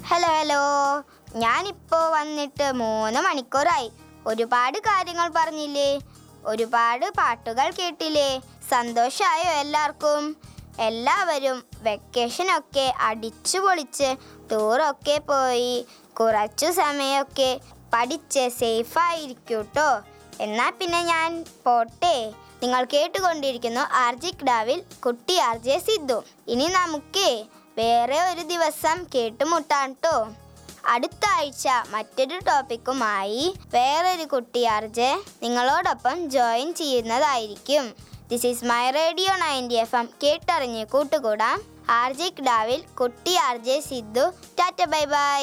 hello hello ഞാനിപ്പോ വന്നിട്ട് മൂന്ന് മണിക്കൂറായി ഒരുപാട് കാര്യങ്ങൾ പറഞ്ഞില്ലേ ഒരുപാട് പാട്ടുകൾ കേട്ടില്ലേ സന്തോഷായോ എല്ലാവർക്കും എല്ലാവരും വെക്കേഷനൊക്കെ അടിച്ചു പൊളിച്ച് ടൂറൊക്കെ പോയി കുറച്ചു സമയമൊക്കെ പഠിച്ച് സേഫായിരിക്കൂട്ടോ എന്നാ പിന്നെ ഞാൻ പോട്ടെ നിങ്ങൾ കേട്ടുകൊണ്ടിരിക്കുന്നു ആർജി ക്ഡാവിൽ കുട്ടി ആർ ജെ സിദ്ധു ഇനി നമുക്ക് വേറെ ഒരു ദിവസം കേട്ടുമുട്ടാം ട്ടോ അടുത്ത ആഴ്ച മറ്റൊരു ടോപ്പിക്കുമായി വേറൊരു കുട്ടി ആർജെ നിങ്ങളോടൊപ്പം ജോയിൻ ചെയ്യുന്നതായിരിക്കും this is my radio ninety F M കേട്ടറിഞ്ഞ് കൂട്ടുകൂടാം ആർ ജെ ക്ഡാവിൽ കുട്ടി R J Sidhu tata bye by